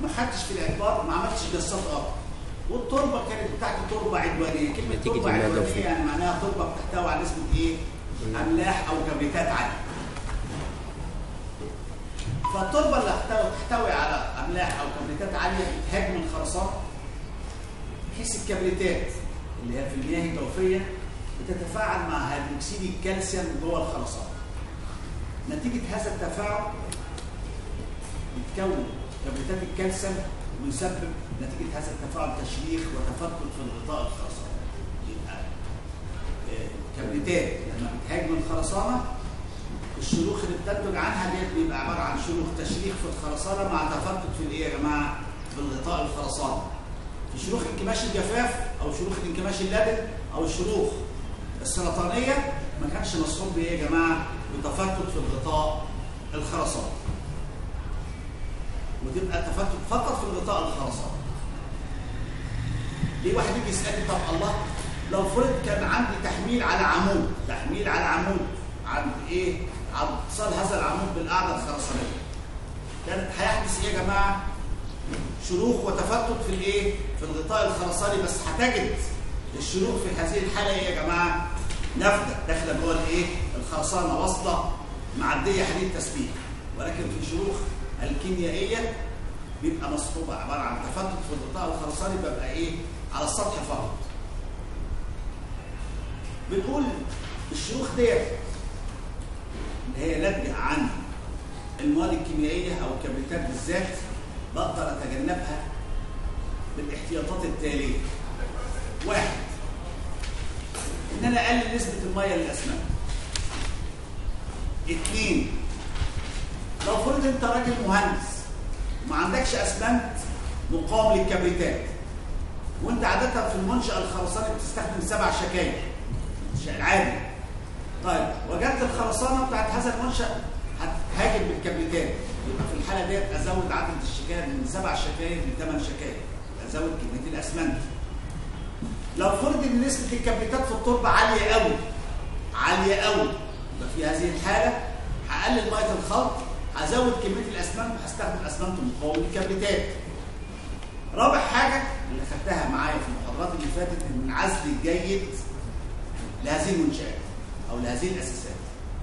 ما خدتش في الاعتبار ما عملتش جسات ارض والتربه كانت بتاعت تربه عدوانيه كلمه نتيجة تربه المادة عدوانيه وفيه. يعني معناها تربه بتحتوي على نسبه ايه؟ املاح او كبريتات عاليه فالتربه اللي تحتوي تحتوي على املاح او كبريتات عاليه بتهاجم الخرسانه بحيث الكبريتات اللي هي في المياه الجوفيه بتتفاعل مع هيدروكسيد الكالسيوم جوه الخرسانه نتيجه هذا التفاعل بتكون كبريتات الكالسيوم ويسبب نتيجه هذا التفاعل تشريخ وتفتت في الغطاء الخرساني يبقى آه، الكبريتات لما بتهاجم الخرسانه الشروخ اللي بتنتج عنها ديت بيبقى عباره عن شروخ تشريخ في الخرسانه مع تفتت في الايه يا جماعه؟ في الغطاء الخرساني. في شروخ انكماش الجفاف او شروخ الانكماش اللبن او الشروخ السرطانيه ما كانش مصحوب بايه يا جماعه؟ بتفتت في الغطاء الخرساني. وتبقى تفتت فقط في الغطاء الخرساني. ليه واحد يجي يسالني طب الله لو فرض كان عندي تحميل على عمود، تحميل على عمود عن ايه؟ عن اتصال هذا العمود بالقاعده الخرسانيه. كانت هيحدث ايه يا جماعه؟ شروخ وتفتت في الايه؟ في الغطاء الخرساني بس هتجد الشروخ في هذه الحاله ايه يا جماعه؟ نافذه داخله جوه الايه؟ الخرسانه واصله معديه حديد تسبيح ولكن في شروخ الكيميائيه بيبقى مصحوبه عباره عن تفتت في الغطاء الخرساني بيبقى ايه؟ على السطح فقط. بنقول الشروخ ديت اللي هي ناتجه عن المواد الكيميائيه او الكبريتات بالذات بقدر اتجنبها بالاحتياطات التاليه. واحد ان انا اقلل نسبه الميه للاسماك. اثنين لو فرض انت راجل مهندس وما عندكش اسمنت مقاوم للكبريتات وانت عاده في المنشا الخرساني بتستخدم سبع شكاير الشيء العادي طيب وجدت الخرسانه بتاعت هذا المنشا هتهاجم بالكبريتات يبقى في الحاله ديت ازود عدد الشكاير من سبع شكاير لثمان شكاير ازود كميه الاسمنت لو فرض ان نسبه الكبريتات في التربه عاليه قوي عاليه قوي يبقى في هذه الحاله هقلل ميه الخلط هزود كميه الاسمنت وهستخدم اسمنت مقاوم للكبريتات رابع حاجه اللي خدتها معايا في المحاضرات اللي فاتت ان العزل الجيد لهذه المنشآت أو لهذه الأساسات.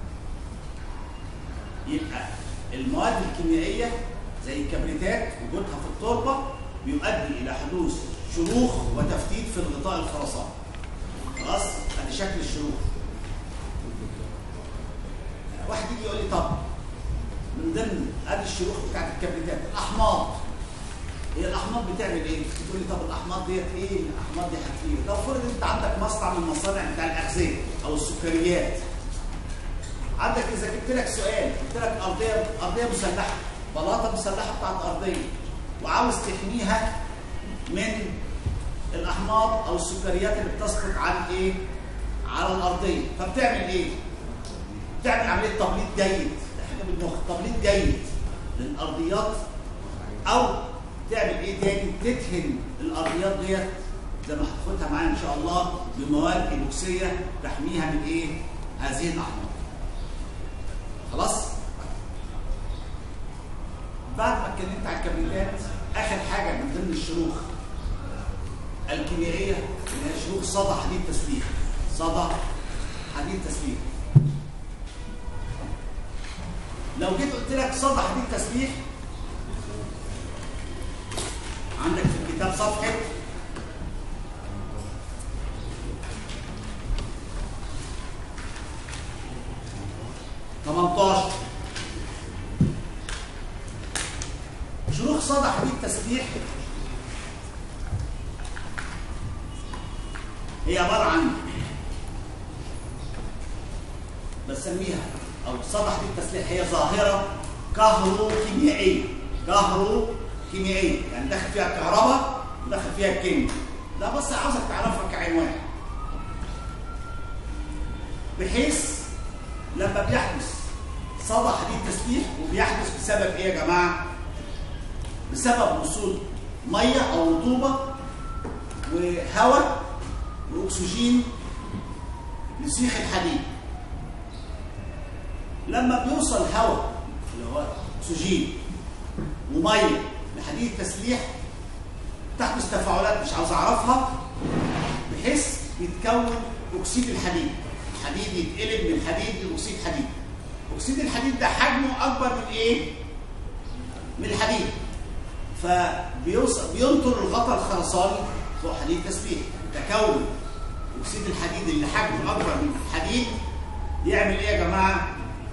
يبقى المواد الكيميائية زي الكبريتات وجودها في التربة بيؤدي إلى حدوث شروخ وتفتيت في الغطاء الخرساني. خلاص؟ ادي شكل الشروخ. واحد يجي يقول لي طب من ضمن ادي الشروخ بتاعت الكبريتات الاحماض هي الاحماض بتعمل ايه؟ تقول لي طب الاحماض ديت ايه؟ الاحماض دي هتفيد لو فرض انت عندك مصنع من المصانع بتاع الاغذيه او السكريات عندك اذا جبت لك سؤال قلت لك ارضيه ارضيه مسلحه بلاطه مسلحه بتاعت ارضيه وعاوز تحميها من الاحماض او السكريات اللي بتسقط عن ايه؟ على الارضيه فبتعمل ايه؟ بتعمل عمليه تبليط جيد حاجه بالمخ تبليط جيد للارضيات او تعمل ايه تاني تدهن الارضيات ديت زي ما هتاخدها معايا ان شاء الله بمواد ايبوكسيه تحميها من ايه هذه الاحماض خلاص بعد ما اتكلمت على الكبريتات اخر حاجه من ضمن الشروخ الكيميائيه اللي هي شروخ صدى حديد تسليح صدى حديد تسليح لو جيت قلت لك صدى حديد تسليح عندك في الكتاب صفحة تمنتاشر شروخ صدى حديد تسليح هي عبارة عن بسميها أو صدى حديد تسليح هي ظاهرة كهروكيميائية كهرو كيميائيه يعني داخل فيها الكهرباء وداخل فيها الكيمياء لا بس عاوزك تعرفها كعنوان بحيث لما بيحدث صدى حديد تسليح وبيحدث بسبب ايه يا جماعه بسبب وصول ميه او رطوبه وهواء واكسجين لسيخ الحديد لما بيوصل هواء اللي هو اكسجين وميه حديد التسليح تحدث تفاعلات مش عاوز اعرفها بحيث يتكون اكسيد الحديد الحديد يتقلب من حديد لاكسيد حديد اكسيد الحديد ده حجمه اكبر من ايه من الحديد فبينطر الغطاء الخرساني فوق حديد تسليح تكون اكسيد الحديد اللي حجمه اكبر من الحديد يعمل ايه يا جماعه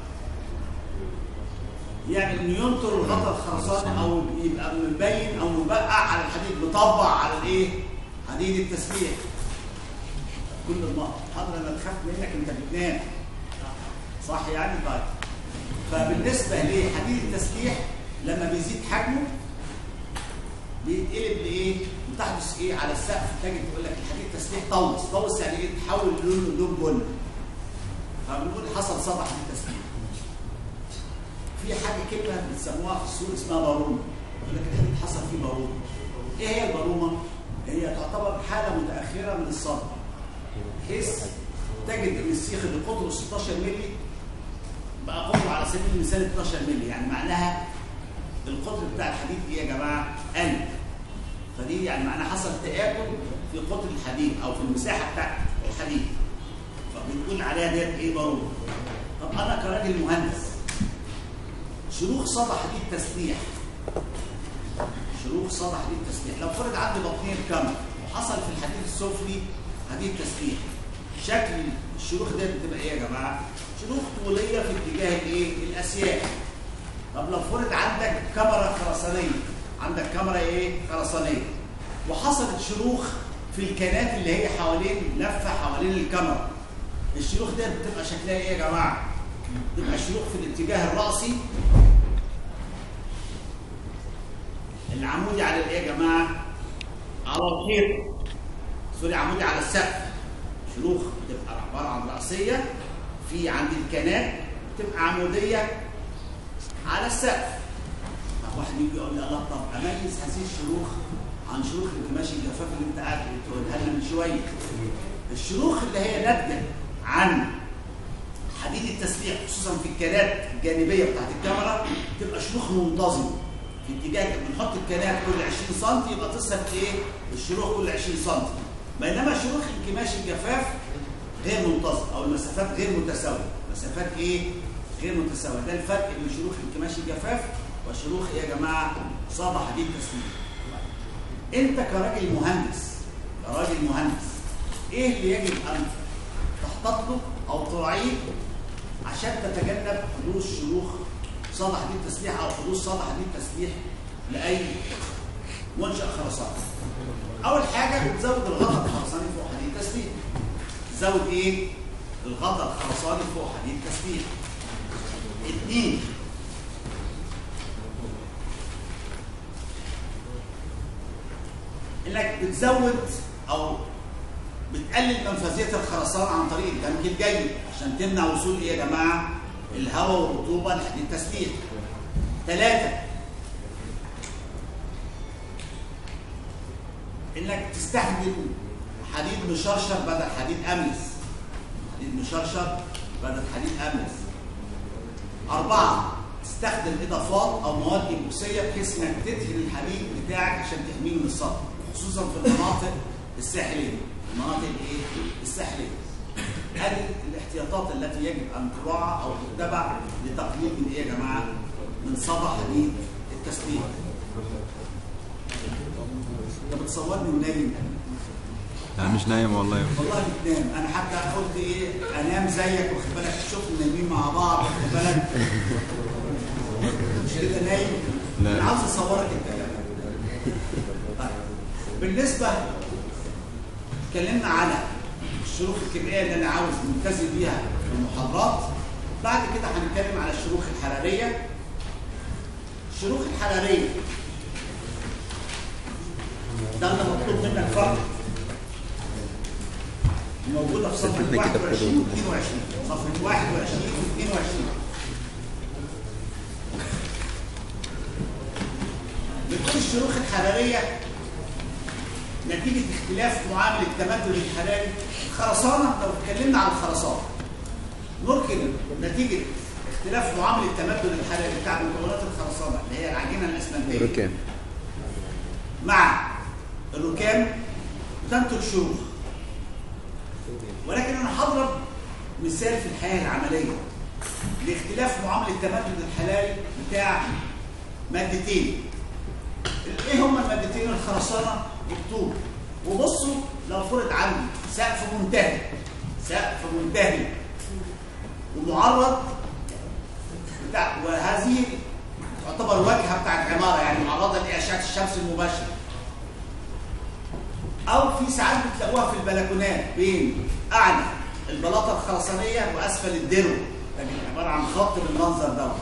يعني انه ينطر الغطاء الخرساني او يبقى مبين او مبقع على الحديد مطبع على الايه حديد التسليح كل النقط حضر انا تخاف منك انت بتنام صح يعني طيب فبالنسبه لحديد التسليح لما بيزيد حجمه بيتقلب لايه؟ بتحدث ايه على السقف تجد تقول لك الحديد التسليح طوس، طوس يعني ايه؟ تحول لونه لون بني. فبنقول حصل صدى حديد تسليح. في حاجه كلمه بتسموها في السوق اسمها بارومه. يقول لك الحديد حصل فيه بارومه. ايه هي البارومه؟ هي تعتبر حاله متاخره من الصدى. بحيث تجد ان السيخ اللي قطره 16 مللي بقى قطره على سبيل المثال 12 مللي، يعني معناها القطر بتاع الحديد ايه يا جماعه؟ قل. فدي يعني معناها حصل تآكل في قطر الحديد او في المساحه بتاعت الحديد. فبنقول عليها ديت ايه بارومه. طب انا كراجل مهندس شروخ صدى حديد تسليح شروخ صدى حديد تسليح لو فرض عندي بطنيه كامل وحصل في الحديد السفلي حديد تسليح شكل الشروخ ديت بتبقى ايه يا جماعه؟ شروخ طوليه في اتجاه الايه؟ الاسياخ طب لو فرض عندك كاميرا خرسانيه عندك كاميرا ايه؟ خرسانيه وحصلت شروخ في الكنات اللي هي حوالين لفه حوالين الكاميرا الشروخ ديت بتبقى شكلها ايه يا جماعه؟ بتبقى شروخ في الاتجاه الرأسي العمودي على الايه يا جماعه؟ على الحيط سوري عمودي على السقف شروخ بتبقى عباره عن رأسيه في عند الكنات بتبقى عموديه على السقف طب واحد يجي يقول لي الله طب اميز هذه الشروخ عن شروخ القماش الجفاف اللي انت قاعد بتقولها لنا من شويه الشروخ اللي هي ناتجه عن حديد التسليح خصوصا في الكنات الجانبيه بتاعت الكاميرا تبقى شروخ منتظمه في اتجاه بنحط الكنات كل 20 سم يبقى تصل ايه الشروخ كل 20 سم بينما شروخ القماش الجفاف غير منتظم او المسافات غير متساويه مسافات ايه غير متساويه ده الفرق بين شروخ القماش الجفاف وشروخ ايه يا جماعه صدى حديد تسليح انت كراجل مهندس كراجل مهندس ايه اللي يجب ان تخطط له او تراعيه عشان تتجنب حدوث شروخ صدى حديد تسليح او حدوث صدى حديد تسليح لاي منشا خرساني. اول حاجه بتزود الغطاء الخرساني فوق حديد تسليح. تزود ايه؟ الغطاء الخرساني فوق حديد تسليح. اثنين انك بتزود او بتقلل منفذيه الخرسانه عن طريق الدمج الجيد عشان تمنع وصول ايه يا جماعه؟ الهواء والرطوبه لحديد التسليح. ثلاثه انك تستخدم حديد مشرشر بدل حديد املس. حديد مشرشر بدل حديد املس. اربعه تستخدم اضافات او مواد ايبوكسيه بحيث انك تدهن الحديد بتاعك عشان تحميه من الصدى خصوصا في المناطق الساحليه. المناطق الايه؟ الساحليه. هذه الاحتياطات التي يجب ان تراعى او تتبع لتقليل من ايه يا جماعه؟ من صدى حديد التسليح. انت بتصورني ونايم لا مش نايم والله والله بتنام انا حتى قلت ايه انام زيك واخد بالك شوف نايمين مع بعض واخد بالك مش كده نايم لا. انا عاوز اصورك انت طيب بالنسبه اتكلمنا على الشروخ الكيميائيه اللي انا عاوز ملتزم بيها في المحاضرات بعد كده هنتكلم على الشروخ الحراريه الشروخ الحراريه ده اللي مطلوب منك فقط موجوده في صفحه سجلنا كده 21 و بكده 22 صفحه 21 و 22 بتكون الشروخ الحراريه نتيجه اختلاف معامل التمدد الحراري الخرسانه لو اتكلمنا عن الخرسانه ممكن نتيجه اختلاف معامل التمدد الحراري بتاع مكونات الخرسانه اللي هي العجينه الاسمنتيه بركان مع الركام تنتج شروخ ولكن انا هضرب مثال في الحياه العمليه لاختلاف معامله التمدد الحلالي بتاع مادتين ايه هما المادتين الخرسانه والطوب وبصوا لو فرض عندي سقف منتهي سقف منتهي ومعرض بتاع وهذه تعتبر واجهه بتاع العماره يعني معرضه لاشعه الشمس المباشره او في ساعات بتلاقوها في البلكونات بين اعلى البلاطه الخرسانيه واسفل الدرو يعني عباره عن خط بالمنظر دوت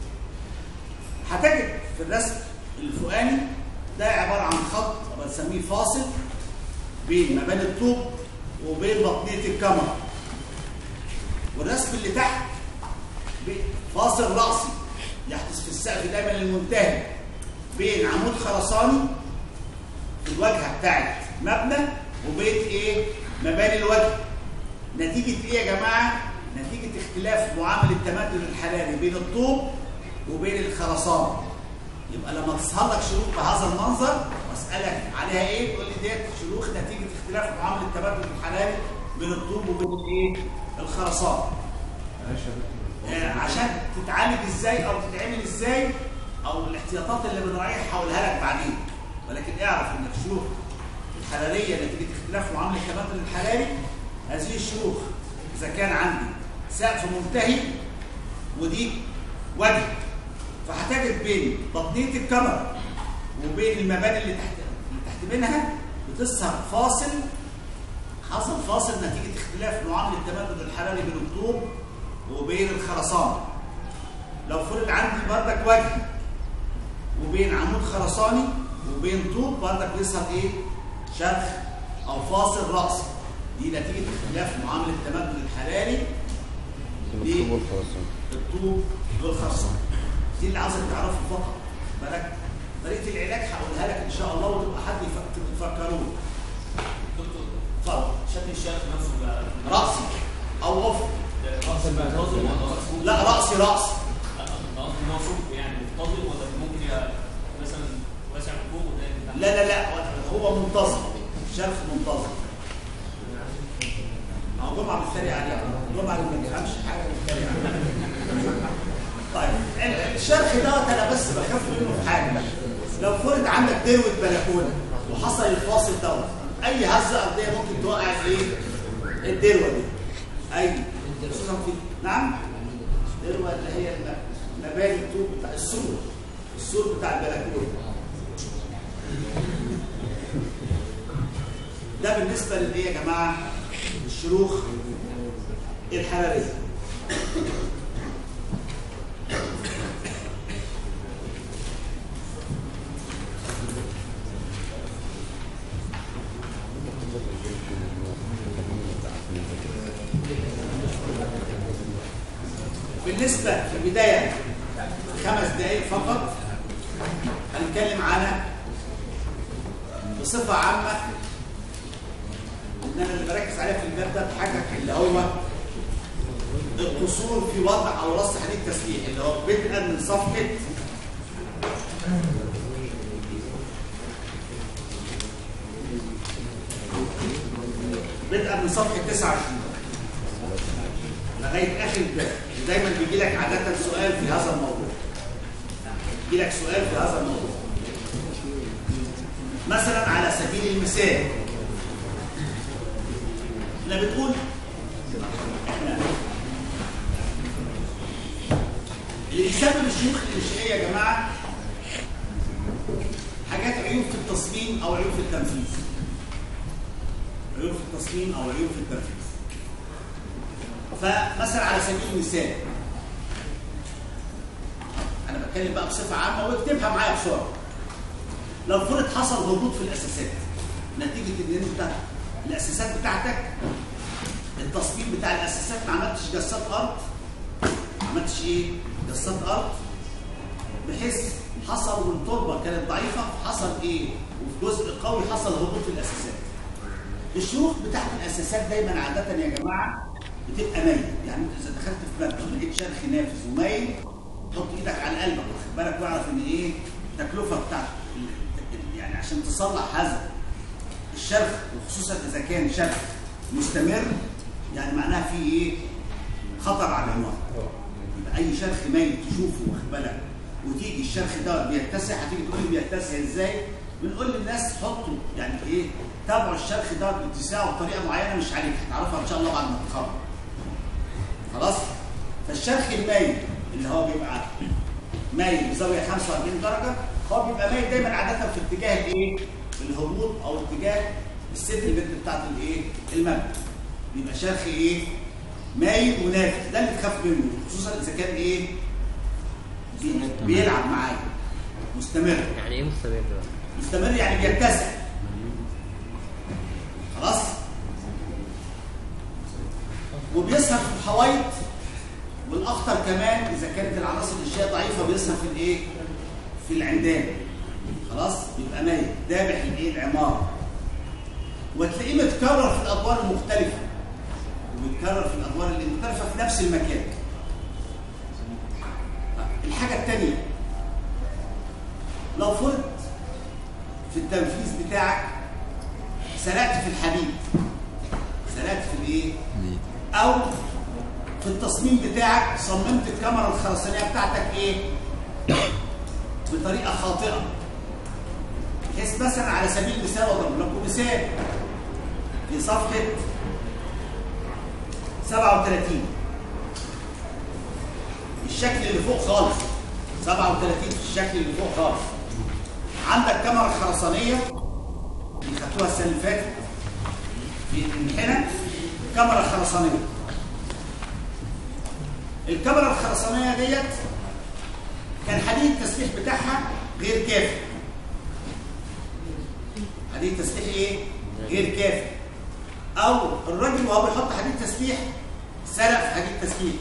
هتجد في الرسم الفوقاني ده عباره عن خط بنسميه فاصل بين مباني الطوب وبين بطنيه الكاميرا والرسم اللي تحت فاصل راسي يحدث في السقف دايما المنتهي بين عمود خرساني في الواجهه بتاعت مبنى وبين ايه مباني الوجه نتيجه ايه يا جماعه نتيجه اختلاف معامل التمدد الحراري بين الطوب وبين الخرسانه يبقى لما تظهر لك شروخ بهذا المنظر واسالك عليها ايه تقول لي ديت شروخ نتيجه اختلاف معامل التمدد الحراري بين الطوب وبين الايه الخرسانه آه عشان تتعالج ازاي او تتعمل ازاي او الاحتياطات اللي بنراعيها هقولها لك بعدين ولكن اعرف ان الشروخ الحراريه نتيجه اختلاف معامل التمدد الحراري هذه الشروخ اذا كان عندي سقف منتهي ودي وجه فهتجد بين بطنيه الكاميرا وبين المباني اللي تحت اللي تحت منها بتظهر فاصل حصل فاصل نتيجه اختلاف معامل التمدد الحراري بين الطوب وبين الخرسانه لو فرض عندي بردك وجه وبين عمود خرساني وبين طوب بردك بيظهر ايه شرخ او فاصل راسي دي نتيجه اختلاف معامل التمدد الحراري الطوب والخرسانة الطوب والخرسانه دي اللي عاوزك تعرفه فقط بالك طريقه العلاج هقولها لك ان شاء الله وتبقى حد يفك- تفكروه دكتور اتفضل شكل الشرخ نفسه بقى راسي او افق رأس منتظم ولا مرسوم؟ لا راسي راسي لا أنا قصدي مرسوم يعني منتظم ولا ممكن يبقى مثلا واسع من فوق وده من تحت؟ لا لا لا هو منتظم شرخ منتظم هو جمعة بتتريق عليه جمعة اللي ما بيفهمش حاجة بتتريق عليه طيب ال- الشرخ دوت انا بس بخاف منه في حاجة لو فرض عندك دروة بلكونة وحصل الفاصل دوت اي هزة ارضية ممكن توقع الايه؟ الدروة دي اي خصوصا في نعم دروة اللي هي الم- مباني الطوب بتاع السور السور بتاع البلكونة ده بالنسبة لإيه يا جماعة؟ الشروخ الحرارية. بالنسبة في البداية خمس دقائق فقط هنتكلم على بصفة عامة ان انا اللي بركز عليها في الباب ده بحاجه اللي هو القصور في وضع او رص حديد تسليح اللي هو بدءا من صفحه بدءا من صفحه 29 لغايه اخر الباب دايما بيجي لك عاده سؤال في هذا الموضوع بيجي لك سؤال في هذا الموضوع مثلا على سبيل المثال احنا بنقول احنا اللي بيسبب الشيوخ الانشائيه يا جماعه حاجات عيوب في التصميم او عيوب في التنفيذ عيوب في التصميم او عيوب في التنفيذ فمثلا على سبيل المثال انا بتكلم بقى بصفه عامه واكتبها معايا بسرعه لو فرض حصل هبوط في الاساسات نتيجه ان انت الاساسات بتاعتك التصميم بتاع الاساسات ما عملتش جسات ارض ما عملتش ايه جسات ارض بحيث حصل والتربه كانت ضعيفه حصل ايه وفي جزء قوي حصل هبوط في الاساسات الشروخ بتاعت الاساسات دايما عاده يا جماعه بتبقى مايل يعني انت اذا دخلت في مبنى لقيت شرخ نافذ ومايل حط ايدك على قلبك واخد بالك واعرف ان ايه التكلفه بتاعت ال- ال- يعني عشان تصلح هذا الشرخ وخصوصا اذا كان شرخ مستمر يعني معناها في ايه خطر على العماره يبقى اي شرخ مايل تشوفه واخد بالك وتيجي الشرخ ده بيتسع هتيجي تقول لي بيتسع ازاي بنقول للناس حطوا يعني ايه تابعوا الشرخ ده باتساعه بطريقه معينه مش عليك هتعرفها ان شاء الله بعد ما تتخرج خلاص فالشرخ المايل اللي هو بيبقى مايل بزاويه 45 درجه هو بيبقى مايل دايما عاده في اتجاه الايه الهبوط او اتجاه السيتلمنت بتاعت الايه المبنى بيبقى شرخ ايه مايل ونافذ ده اللي تخاف منه خصوصا اذا كان ايه بي- بيلعب معايا مستمر يعني ايه مستمر بقى؟ مستمر يعني بيتسع خلاص وبيظهر في الحوايط والاخطر كمان اذا كانت العناصر الاشياء ضعيفه بيظهر في الايه في العمدان خلاص يبقى ميت دابح الايه العماره وتلاقيه متكرر في الادوار المختلفه وبيتكرر في الادوار اللي مختلفه في نفس المكان الحاجه الثانيه لو فرض في التنفيذ بتاعك سرقت في الحديد سرقت في الايه او في التصميم بتاعك صممت الكاميرا الخرسانيه بتاعتك ايه بطريقه خاطئه بحيث مثلا على سبيل المثال اضرب لكم مثال في صفحه 37 الشكل اللي فوق خالص 37 في الشكل اللي فوق خالص عندك كاميرا خرسانيه اللي خدتوها السنه اللي فاتت في الامتحان كاميرا خرسانيه الكاميرا الخرسانيه ديت كان حديد التسليح بتاعها غير كافي حديد التسليح ايه غير كافي او الراجل وهو بيحط حديد تسليح سرق في حديد تسليح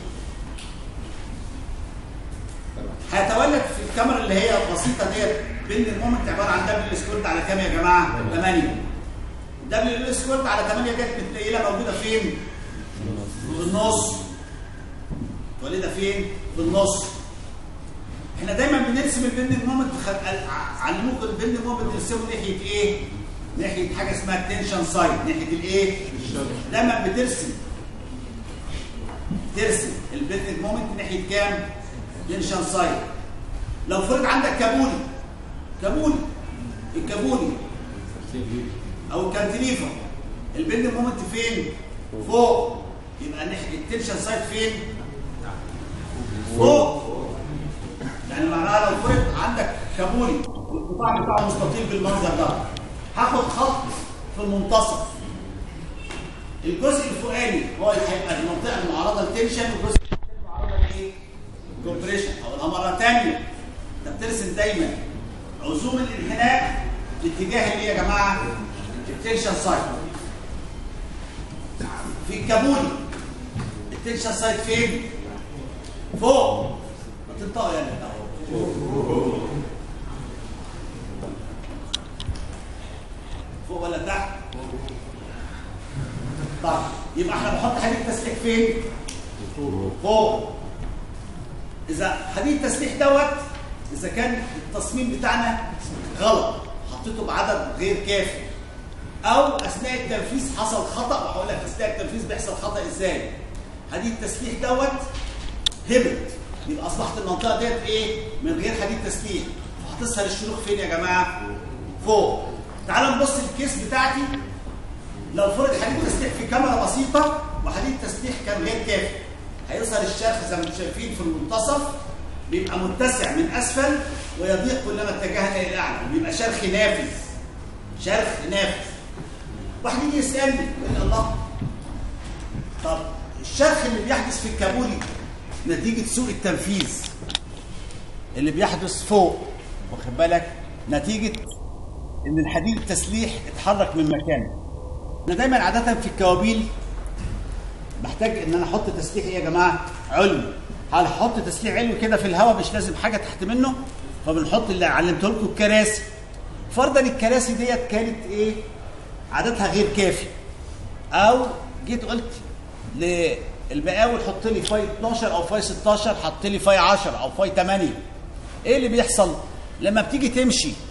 هيتولد في الكاميرا اللي هي البسيطه ديت بين المومنت عباره عن دبليو سكويرت على كام يا جماعه 8 دبليو سكويرت على 8 ديت متنيله موجوده فين في النص متولده فين في النص احنا دايما بنرسم البند مومنت خد... علموكم البند مومنت ترسمه ناحيه ايه ناحيه حاجه اسمها التنشن سايد ناحيه الايه دايما بترسم ترسم البند مومنت ناحيه كام تنشن سايد لو فرض عندك كابولي كابولي الكابولي او الكانتليفر البند مومنت فين فوق يبقى ناحيه التنشن سايد فين فوق يعني معناها لو فرض عندك كابولي القطاع بتاعه مستطيل بالمنظر ده هاخد خط في المنتصف الجزء الفوقاني هو اللي هيبقى المنطقه المعرضه للتنشن والجزء الثاني المعرضه لايه؟ كومبريشن او مره ثانيه انت بترسم دايما عزوم الانحناء باتجاه اللي يا جماعه التنشن سايد في الكابولي التنشن سايد فين؟ فوق ما تنطقوا يعني فوق ولا تحت؟ طيب يبقى احنا بنحط حديد التسليح فين؟ فوق اذا حديد التسليح دوت اذا كان التصميم بتاعنا غلط حطيته بعدد غير كافي او اثناء التنفيذ حصل خطا وهقول لك اثناء التنفيذ بيحصل خطا ازاي حديد التسليح دوت هبط يبقى اصبحت المنطقه ديت ايه من غير حديد تسليح هتظهر الشروخ فين يا جماعه فوق تعال نبص الكيس بتاعتي لو فرض حديد تسليح في كاميرا بسيطه وحديد تسليح كان غير كافي هيظهر الشرخ زي ما انتم شايفين في المنتصف بيبقى متسع من اسفل ويضيق كلما اتجهنا الى الاعلى بيبقى شرخ نافذ شرخ نافذ واحد يجي يسالني يقول لي الله طب الشرخ اللي بيحدث في الكابولي نتيجه سوء التنفيذ اللي بيحدث فوق واخد بالك نتيجه ان الحديد التسليح اتحرك من مكانه انا دايما عاده في الكوابيل بحتاج ان انا احط تسليح ايه يا جماعه علوي هحط تسليح علوي كده في الهواء مش لازم حاجه تحت منه فبنحط اللي علمته لكم الكراسي فرضا الكراسي ديت كانت ايه عددها غير كافي او جيت قلت للمقاول حط لي فاي 12 او فاي 16 حط لي فاي 10 او فاي 8 ايه اللي بيحصل لما بتيجي تمشي